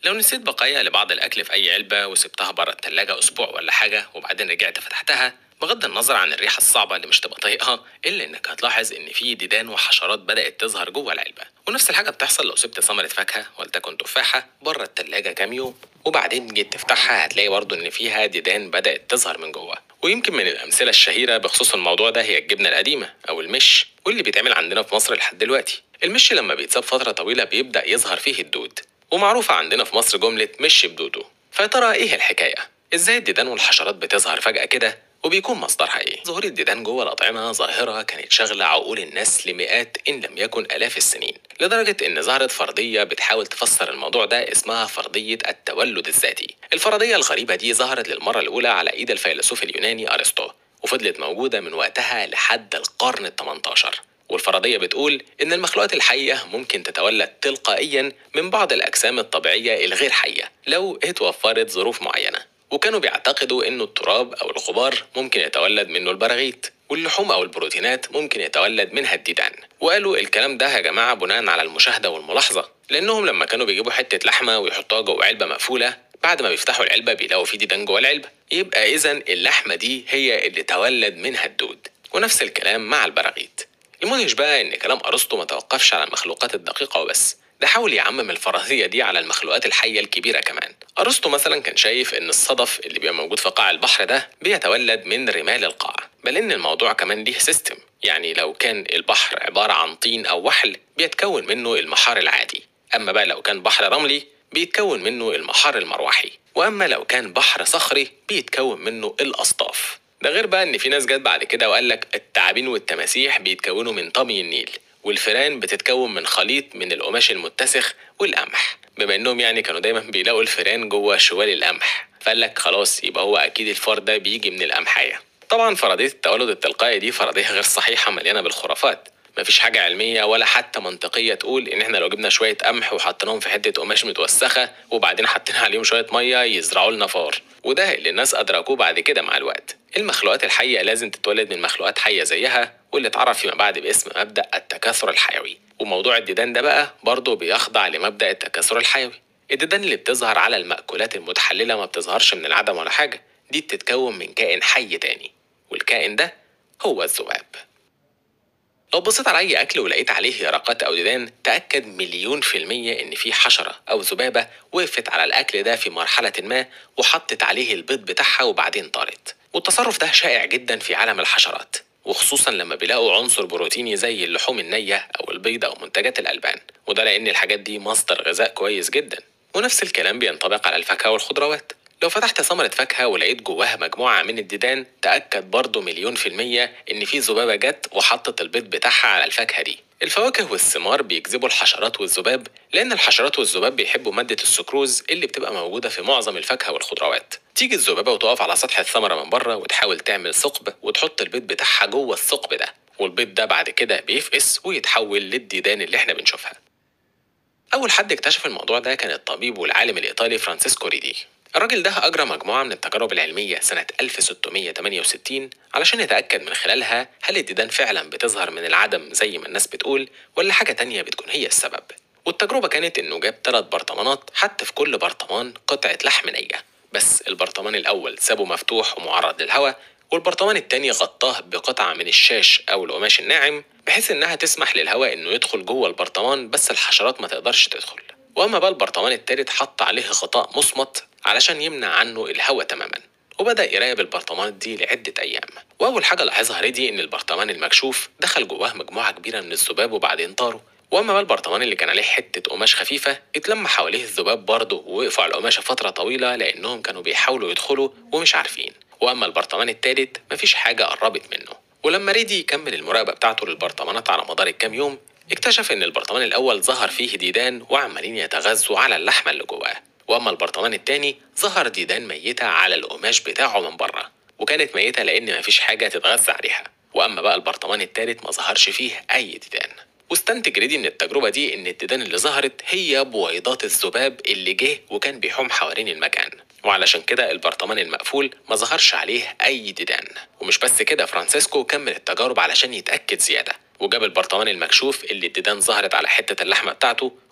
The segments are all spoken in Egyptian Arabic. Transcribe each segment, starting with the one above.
لو نسيت بقايا لبعض الأكل في أي علبة وسبتها بره التلاجة أسبوع ولا حاجة وبعدين رجعت فتحتها بغض النظر عن الريحة الصعبة اللي مش تبقى طايقها إلا إنك هتلاحظ إن في ديدان وحشرات بدأت تظهر جوه العلبة ونفس الحاجة بتحصل لو سبت ثمرة فاكهة ولتكن تفاحة بره التلاجة كام يوم وبعدين جيت تفتحها هتلاقي برضه إن فيها ديدان بدأت تظهر من جوه ويمكن من الأمثلة الشهيرة بخصوص الموضوع ده هي الجبنة القديمة أو المش واللي بيتعمل عندنا في مصر لحد دلوقتي المش لما بيتساب فترة طويلة بيبدأ يظهر فيه الدود ومعروفة عندنا في مصر جملة مش بدوده فيا ترى إيه الحكاية؟ إزاي الديدان والحشرات بتظهر فجأة كده وبيكون مصدرها ايه؟ ظهور الديدان جوه الأطعمة ظاهرة كانت شاغلة عقول الناس لمئات إن لم يكن آلاف السنين، لدرجة إن ظهرت فرضية بتحاول تفسر الموضوع ده اسمها فرضية التولد الذاتي. الفرضية الغريبة دي ظهرت للمرة الأولى على إيد الفيلسوف اليوناني أرسطو، وفضلت موجودة من وقتها لحد القرن ال 18 والفرضية بتقول إن المخلوقات الحية ممكن تتولد تلقائيا من بعض الأجسام الطبيعية الغير حية لو اتوفرت ظروف معينة وكانوا بيعتقدوا إنه التراب أو الغبار ممكن يتولد منه البراغيث واللحوم أو البروتينات ممكن يتولد منها الديدان وقالوا الكلام ده يا جماعة بناء على المشاهدة والملاحظة لأنهم لما كانوا بيجيبوا حتة لحمة ويحطوها جوه علبة مقفولة بعد ما بيفتحوا العلبة بيلاقوا في ديدان جوه العلبة يبقى إذا اللحمة دي هي اللي تولد منها الدود ونفس الكلام مع البراغيث المدهش بقى إن كلام أرسطو ما توقفش على المخلوقات الدقيقة وبس ده حاول يعمم الفرضية دي على المخلوقات الحية الكبيرة كمان أرسطو مثلا كان شايف إن الصدف اللي بيبقى موجود في قاع البحر ده بيتولد من رمال القاع بل إن الموضوع كمان ليه سيستم يعني لو كان البحر عبارة عن طين أو وحل بيتكون منه المحار العادي أما بقى لو كان بحر رملي بيتكون منه المحار المروحي وأما لو كان بحر صخري بيتكون منه الأصطاف ده غير بقى إن في ناس جت بعد كده وقال لك التعابين والتماسيح بيتكونوا من طمي النيل والفئران بتتكون من خليط من القماش المتسخ والقمح بما انهم يعني كانوا دايما بيلاقوا الفئران جوه شوال القمح فقال لك خلاص يبقى هو اكيد الفار ده بيجي من القمحيه طبعا فرضيه التولد التلقائي دي فرضيه غير صحيحه مليانه بالخرافات مفيش حاجة علمية ولا حتى منطقية تقول إن إحنا لو جبنا شوية قمح وحطيناهم في حتة قماش متوسخة وبعدين حطينا عليهم شوية مية يزرعوا لنا فار وده اللي الناس أدركوه بعد كده مع الوقت المخلوقات الحية لازم تتولد من مخلوقات حية زيها واللي اتعرف فيما بعد باسم مبدأ التكاثر الحيوي وموضوع الديدان ده بقى برضه بيخضع لمبدأ التكاثر الحيوي الديدان اللي بتظهر على المأكولات المتحللة ما بتظهرش من العدم ولا حاجة دي بتتكون من كائن حي تاني والكائن ده هو الذباب لو بصيت على أي أكل ولقيت عليه يرقات أو ديدان تأكد مليون في المية إن في حشرة أو ذبابة وقفت على الأكل ده في مرحلة ما وحطت عليه البيض بتاعها وبعدين طارت والتصرف ده شائع جدا في عالم الحشرات وخصوصا لما بيلاقوا عنصر بروتيني زي اللحوم النية أو البيض أو منتجات الألبان وده لأن الحاجات دي مصدر غذاء كويس جدا ونفس الكلام بينطبق على الفاكهة والخضروات لو فتحت ثمرة فاكهة ولقيت جواها مجموعة من الديدان تأكد برضه مليون في المية إن في ذبابة جت وحطت البيض بتاعها على الفاكهة دي الفواكه والثمار بيجذبوا الحشرات والذباب لأن الحشرات والذباب بيحبوا مادة السكروز اللي بتبقى موجودة في معظم الفاكهة والخضروات تيجي الذبابة وتقف على سطح الثمرة من بره وتحاول تعمل ثقب وتحط البيض بتاعها جوه الثقب ده والبيض ده بعد كده بيفقس ويتحول للديدان اللي احنا بنشوفها أول حد اكتشف الموضوع ده كان الطبيب والعالم الإيطالي فرانسيسكو ريدي الراجل ده أجرى مجموعة من التجارب العلمية سنة 1668 علشان يتأكد من خلالها هل الديدان فعلا بتظهر من العدم زي ما الناس بتقول ولا حاجة تانية بتكون هي السبب والتجربة كانت إنه جاب ثلاث برطمانات حط في كل برطمان قطعة لحم نية بس البرطمان الأول سابه مفتوح ومعرض للهواء والبرطمان التاني غطاه بقطعة من الشاش أو القماش الناعم بحيث إنها تسمح للهواء إنه يدخل جوه البرطمان بس الحشرات ما تقدرش تدخل وأما بقى البرطمان التالت حط عليه غطاء مصمت علشان يمنع عنه الهواء تماما وبدأ يراقب البرطمانات دي لعدة أيام وأول حاجة لاحظها ريدي إن البرطمان المكشوف دخل جواه مجموعة كبيرة من الذباب وبعدين طاروا وأما بقى البرطمان اللي كان عليه حتة قماش خفيفة اتلم حواليه الذباب برضه ووقفوا على القماشة فترة طويلة لأنهم كانوا بيحاولوا يدخلوا ومش عارفين وأما البرطمان التالت مفيش حاجة قربت منه ولما ريدي يكمل المراقبة بتاعته للبرطمانات على مدار الكام يوم اكتشف إن البرطمان الأول ظهر فيه ديدان وعمالين يتغذوا على اللحمة اللي جواه واما البرطمان التاني ظهر ديدان ميتة على القماش بتاعه من بره وكانت ميتة لأن مفيش حاجة تتغذى عليها وأما بقى البرطمان التالت ما ظهرش فيه أي ديدان واستنتج ريدي من التجربة دي إن الديدان اللي ظهرت هي بويضات الذباب اللي جه وكان بيحوم حوالين المكان وعلشان كده البرطمان المقفول ما ظهرش عليه أي ديدان ومش بس كده فرانسيسكو كمل التجارب علشان يتأكد زيادة وجاب البرطمان المكشوف اللي الديدان ظهرت على حتة اللحمة بتاعته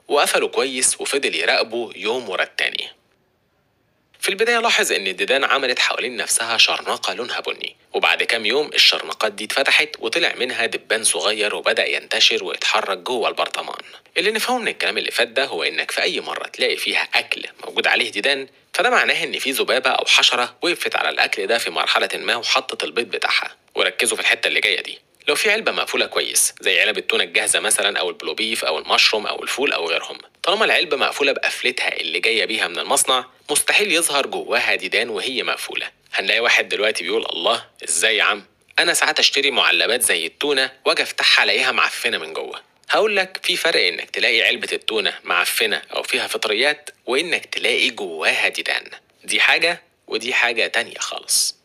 وقفله كويس وفضل يراقبه يوم ورا التاني في البداية لاحظ إن الديدان عملت حوالين نفسها شرنقة لونها بني وبعد كام يوم الشرنقات دي اتفتحت وطلع منها دبان صغير وبدأ ينتشر ويتحرك جوه البرطمان اللي نفهمه من الكلام اللي فات ده هو إنك في أي مرة تلاقي فيها أكل موجود عليه ديدان فده معناه إن في ذبابة أو حشرة وقفت على الأكل ده في مرحلة ما وحطت البيض بتاعها وركزوا في الحتة اللي جاية دي لو في علبة مقفولة كويس زي علب التونة الجاهزة مثلا أو البلوبيف أو المشروم أو الفول أو غيرهم طالما العلبة مقفولة بقفلتها اللي جاية بيها من المصنع مستحيل يظهر جواها ديدان وهي مقفولة هنلاقي واحد دلوقتي بيقول الله ازاي يا عم انا ساعات اشتري معلبات زي التونة واجي افتحها الاقيها معفنة من جوه هقول لك في فرق انك تلاقي علبة التونة معفنة او فيها فطريات وانك تلاقي جواها ديدان دي حاجة ودي حاجة تانية خالص